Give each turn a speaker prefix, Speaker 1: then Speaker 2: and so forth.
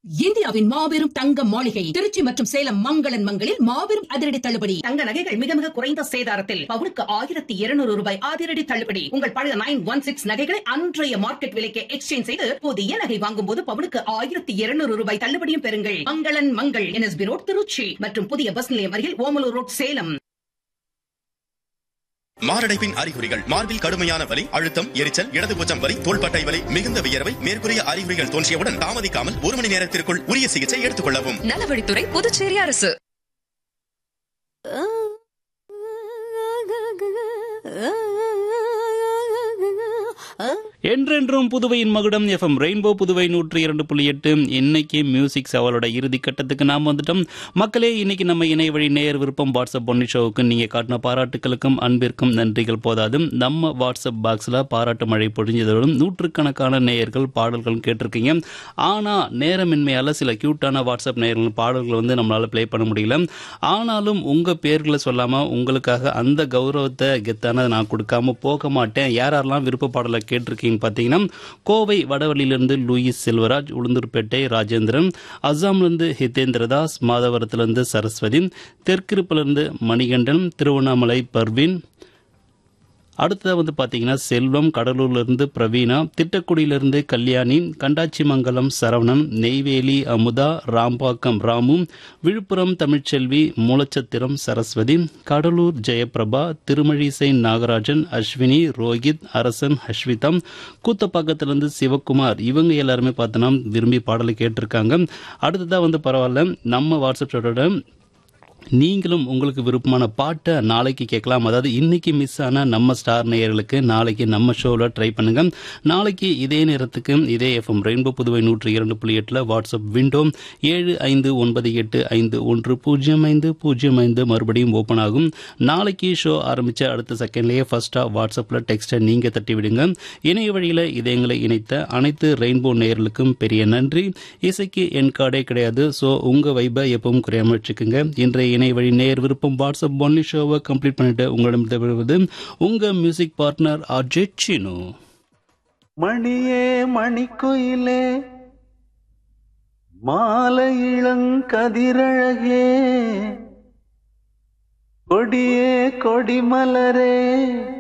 Speaker 1: இந்தியாவின் மாபெரும் தங்க மாளிகை திருச்சி மற்றும் சேலம் மங்களன் மங்களில் மாபெரும் அதிரடி தள்ளுபடி தங்க நகைகள் மிக மிக குறைந்த சேதாரத்தில் பவுனுக்கு ஆயிரத்தி இருநூறு ரூபாய் அதிரடி தள்ளுபடி உங்கள் பழைய நைன் ஒன் சிக்ஸ் நகைகளை அன்றைய மார்க்கெட் விலைக்கு எக்ஸ்சேஞ்ச் செய்து புதிய நகை வாங்கும் போது பவுனுக்கு ஆயிரத்தி இருநூறு ரூபாய் தள்ளுபடியும் பெறுங்கள் மங்களன் மங்கள் என்எஸ்பி ரோட் திருச்சி மற்றும் புதிய பஸ் நிலையம் அருகில் ஓமலூர் ரோட் சேலம்
Speaker 2: மாரடைப்பின் அறிகுறிகள் மார்பில் கடுமையான வலி அழுத்தம் எரிச்சல் இடதுபூச்சம் வலி தோள்பட்டை வலி மிகுந்த வியர்வை மேற்கூறிய அறிகுறிகள் தோன்றியவுடன் தாமதிக்காமல் ஒரு மணி நேரத்திற்குள் உரிய சிகிச்சை எடுத்துக் கொள்ளவும்
Speaker 3: நலவழித்துறை புதுச்சேரி அரசு
Speaker 4: என்றென்றும் புதுவையின் மகுடம் எஃப்எம் ரெயின்போ புதுவை நூற்றி இரண்டு புள்ளி எட்டு இன்னைக்கு மியூசிக் சவாலோட இறுதி கட்டத்துக்கு நாம் வந்துட்டோம் மக்களே இன்னைக்கு நம்ம இணைய வழி நேயர் விருப்பம் வாட்ஸ்அப் பொன்னி ஷோவுக்கு நீங்க காட்டின பாராட்டுகளுக்கும் அன்பிற்கும் நன்றிகள் போதாதும் நம்ம வாட்ஸ்அப் பாக்ஸ்ல பாராட்டு மழை பொழிஞ்சதோடும் நூற்றுக்கணக்கான நேயர்கள் பாடல்கள் கேட்டிருக்கீங்க ஆனா நேரமின்மையால சில கியூட்டான வாட்ஸ்அப் நேயர்கள் பாடல்கள் வந்து நம்மளால ப்ளே பண்ண முடியல ஆனாலும் உங்க பேர்களை சொல்லாம உங்களுக்காக அந்த கௌரவத்தை கெத்தான நான் கொடுக்காம போக மாட்டேன் யார் யாரெல்லாம் விருப்ப பாடலை கேட்டிருக்கீங்கன்னு பார்த்தீங்கன்னா கோவை வடவழியிலிருந்து லூயிஸ் செல்வராஜ் உளுந்தூர்பேட்டை ராஜேந்திரன் அஸ்ஸாம்லேருந்து ஹிதேந்திரதாஸ் மாதவரத்திலிருந்து சரஸ்வதி தெற்கிருப்பிலிருந்து மணிகண்டன் திருவண்ணாமலை பர்வீன் அடுத்தது வந்து பார்த்தீங்கன்னா செல்வம் கடலூர்லேருந்து பிரவீனா திட்டக்குடியிலிருந்து கல்யாணி கண்டாச்சிமங்கலம் சரவணன் நெய்வேலி அமுதா ராம்பாக்கம் ராமு விழுப்புரம் தமிழ்ச்செல்வி மூலச்சத்திரம் சரஸ்வதி கடலூர் ஜெயபிரபா திருமழிசை நாகராஜன் அஸ்வினி ரோஹித் அரசன் அஸ்விதம் கூத்தப்பாக்கத்திலிருந்து சிவகுமார் இவங்க எல்லாருமே பார்த்தோன்னா விரும்பி பாடலை கேட்டிருக்காங்க அடுத்ததாக வந்து பரவாயில்ல நம்ம வாட்ஸ்அப் ஷோட்டோட நீங்களும் உங்களுக்கு விருப்பமான பாட்டை நாளைக்கு கேட்கலாம் அதாவது இன்னைக்கு மிஸ் ஆன நம்ம ஸ்டார் நேயர்களுக்கு நாளைக்கு நம்ம ஷோவில் ட்ரை பண்ணுங்க நாளைக்கு இதே நேரத்துக்கு இதே எஃப்எம் ரெயின்போ புதுவை நூற்றி இரண்டு புள்ளி எட்டில் வாட்ஸ்அப் விண்டோ ஏழு ஐந்து ஒன்பது எட்டு ஐந்து ஒன்று பூஜ்ஜியம் ஐந்து பூஜ்ஜியம் ஐந்து மறுபடியும் ஓப்பன் ஆகும் நாளைக்கு ஷோ ஆரம்பித்த அடுத்த செகண்ட்லேயே ஃபர்ஸ்ட்டாக வாட்ஸ்அப்பில் டெக்ஸ்ட்டை நீங்கள் தட்டி விடுங்க இணைய வழியில் இதயங்களை இணைத்த அனைத்து ரெயின்போ நேயர்களுக்கும் பெரிய நன்றி இசைக்கு என் கார்டே கிடையாது ஸோ உங்கள் வைபை எப்பவும் குறையாம வச்சுக்கோங்க இன்றைய இணைய வழி நேர் விருப்பம் வாட்ஸ்அப் ஒன்லி ஷோவை கம்ப்ளீட் பண்ணிட்டு உங்களிடம் வருவது உங்க மியூசிக் பார்ட்னர் அஜய் சினு
Speaker 5: மணியே மணிக்குயிலே மாலை இளங்கதிரழகே கொடியே கொடிமலரே